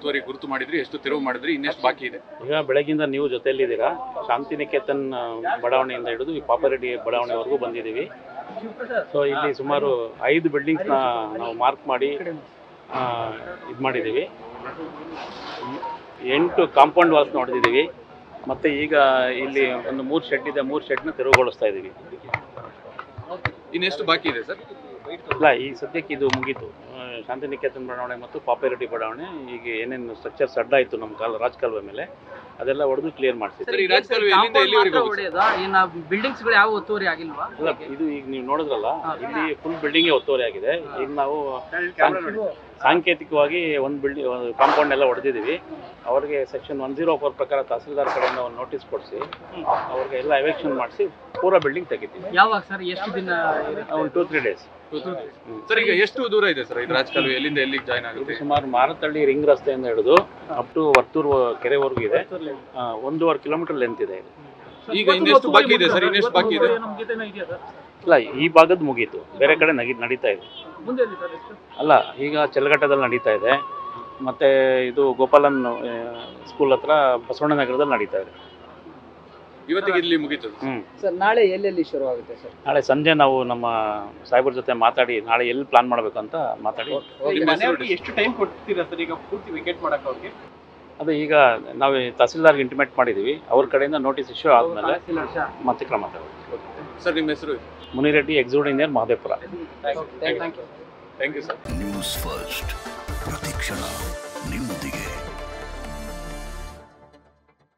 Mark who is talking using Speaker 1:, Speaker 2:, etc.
Speaker 1: ಒತ್ತುವರಿ ಗುರುತು ಮಾಡಿದ್ರಿ ಎಷ್ಟು ತೆರವು ಮಾಡಿದ್ರಿ ಇನ್ನೆಷ್ಟು ಬಾಕಿ ಇದೆ
Speaker 2: ಈಗ ಬೆಳಗ್ಗಿಂದ ನೀವು ಜೊತೆಯಲ್ಲಿದ್ದೀರಾ ಶಾಂತಿನಿಕೇತನ್ ಆ, ಬಡಾವಣೆಯಿಂದ ಹಿಡಿದು ಈ ಪಾಪರೆಡ್ಡಿ ಬಡಾವಣೆವರೆಗೂ ಬಂದಿದ್ದೀವಿ ಸೊ ಇಲ್ಲಿ ಸುಮಾರು ಐದು ಬಿಲ್ಡಿಂಗ್ಸ್ನ ನಾವು ಮಾರ್ಕ್ ಮಾಡಿ ಇದು ಮಾಡಿದ್ದೀವಿ ಎಂಟು ಕಾಂಪೌಂಡ್ ವಾಲ್ಸ್ ನೋಡಿದ್ದೀವಿ ಮತ್ತು ಈಗ ಇಲ್ಲಿ ಒಂದು ಮೂರು ಶೆಡ್ ಇದೆ ಮೂರು ಶೆಡ್ನ ತೆರವುಗೊಳಿಸ್ತಾ ಇದ್ದೀವಿ
Speaker 1: ಇನ್ನೆಷ್ಟು ಬಾಕಿ ಇದೆ ಸರ್
Speaker 2: ಇಲ್ಲ ಈ ಸದ್ಯಕ್ಕೆ ಇದು ಮುಗೀತು ಆ, ಶಾಂತಿನಿಕೇತನ್ ಬಡಾವಣೆ ಮತ್ತು ಪಾಪರೆಡ್ಡಿ ಬಡಾವಣೆ ಈಗ ಏನೇನು ಸ್ಟ್ರಕ್ಚರ್ಸ್ ಅಡ್ಡ ಇತ್ತು ನಮ್ಮ ಕಾಲ ರಾಜಕಾಲುವೆ ಮೇಲೆ ಅದೆಲ್ಲ ಹೊಡೆದು ಕ್ಲಿಯರ್ ಮಾಡಿಸಿದ್ವಿ
Speaker 1: ಸರ್, ಈ ರಾಜಕಾಲುವೆ ಎಲ್ಲಿಂದ ಎಲ್ಲಿವರೆಗೂ ಹೋಗುತ್ತೆ?
Speaker 3: ಹೊಡೆಯೋದಾ ಇನ್ನ ಬಿಲ್ಡಿಂಗ್ಸ್ ಗಳು ಯಾವ ಒತ್ತುವರಿ ಆಗಿಲ್ವಾ
Speaker 2: ಅಲ್ಲ ಇದು ಈಗ ನೀವು ನೋಡಿದ್ರಲ್ಲ ಇಲ್ಲಿ ಫುಲ್ ಬಿಲ್ಡಿಂಗ್ ಒತ್ತುವರಿ ಆಗಿದೆ ಈಗ ನಾವು ಸಾಂ- ಸಾಂಕೇತಿಕವಾಗಿ ಒಂದು ಬಿಲ್ಡಿಂಗ್ ಕಾಂಪೌಂಡ್ ಎಲ್ಲ ಹೊಡೆದಿದ್ದೀವಿ ಅವ್ರಿಗೆ ಸೆಕ್ಷನ್ ಒನ್ ಜೀರೋ ಫೋರ್ ಪ್ರಕಾರ ತಹಸೀಲ್ದಾರ್ ಕಡೆಯಿಂದ ಒಂದು ನೋಟಿಸ್ ಕೊಡಿಸಿ ಅವ್ರಿಗೆ ಎಲ್ಲ ಎವೆಕ್ಷನ್ ಮಾಡಿಸಿ ಪೂರಾ ಬಿಲ್ಡಿಂಗ್ ತೆಗಿತೀವಿ
Speaker 3: ಯಾವಾಗ ಸರ್ ಎಷ್ಟು ದಿನ ಇರುತ್ತೆ?
Speaker 2: ಒಂದು ಟೂ ತ್ರೀ ಡೇಸ್
Speaker 1: ಸರ್ ಈಗ ಎಷ್ಟು ದೂರ ಇದೆ ಸರ್ ಇದು ರಾಜಕಾಲುವೆ ಎಲ್ಲಿಂದ ಎಲ್ಲಿಗೆ ಜಾಯ್ನ್
Speaker 2: ಇದು
Speaker 1: ಆಗುತ್ತೆ
Speaker 2: ಸುಮಾರು ಮಾರತಳ್ಳಿ ರಿಂಗ್ ರಸ್ತೆಯಿಂದ ಹಿಡಿದು ಅಪ್ ಟು ವರ್ತೂರು ಕೆರೆವರೆಗೂ ಇದೆ ಆ, ಒಂದೂವರೆ ಕಿಲೋಮೀಟರ್ ಲೆಂತ್ ಇದೆ ಇದು
Speaker 1: ಈಗ ಇನ್ನೆಷ್ಟು ಬಾಕಿ ಇದೆ ಸರ್ ಇನ್ನೆಷ್ಟು ಬಾಕಿ ಇದೆ
Speaker 2: ಇಲ್ಲ ಈ ಭಾಗದ ಮುಗೀತು ಬೇರೆ ಕಡೆ ನಗಿ ನಡೀತಾ ಇದೆ
Speaker 3: ಮುಂದೆ ಎಲ್ಲಿ ಸರ್ ಎಷ್ಟು
Speaker 2: ಅಲ್ಲ ಈಗ ಚೆಲಘಟ್ಟದಲ್ಲಿ ನಡೀತಾ ಇದೆ ಮತ್ತೆ ಇದು ಗೋಪಾಲನ್ ಆ, ಸ್ಕೂಲ್ ಹತ್ರ ಬಸವಣ್ಣನಗರದಲ್ಲಿ ನಡೀತಾ ಇದೆ
Speaker 1: ಇವತ್ತಿಗೆ ಇಲ್ಲಿ ಮುಗೀತು
Speaker 2: ಹ್ಮ್
Speaker 4: ಸರ್ ನಾಳೆ ಎಲ್ಲೆಲ್ಲಿ ಶುರು ಆಗುತ್ತೆ ಸರ್
Speaker 2: ನಾಳೆ ಸಂಜೆ ನಾವು ನಮ್ಮ ಸಾಹೇಬ್ರ ಜೊತೆ ಮಾತಾಡಿ ನಾಳೆ ಎಲ್ಲಿ ಪ್ಲಾನ್ ಮಾಡಬೇಕು ಅಂತ ಮಾತಾಡಿ
Speaker 1: ನಿಮ್ಮ ಹೆಸರು
Speaker 5: ಎಷ್ಟು ಟೈಮ್ ಕೊಡ್ತೀರಾ ಸರ್ ಈಗ ಪೂರ್ತಿ ವಿಕೆಟ್ ಮಾಡಕ್ಕೆ ಅವ್ರಿಗೆ
Speaker 2: ಅದು ಈಗ ನಾವು ತಹಸೀಲ್ದಾರ್ಗೆ ಇಂಟಿಮೇಟ್ ಮಾಡಿದ್ದೀವಿ ಅವ್ರ ಕಡೆಯಿಂದ ನೋಟಿಸ್ ಇಶ್ಯೂ ಆದಮೇಲೆ ಮತ್ತೆ ಕ್ರಮ ತಗೊಳ್ತೀವಿ
Speaker 1: ಸರ್ ನಿಮ್ಮ ಹೆಸರು
Speaker 2: Munireddy executive engineer Mahadevapura
Speaker 4: thank you
Speaker 1: thank you sir
Speaker 6: news first ಪ್ರತಿಕ್ಷಣ ನಿಮ್ಮೊಂದಿಗೆ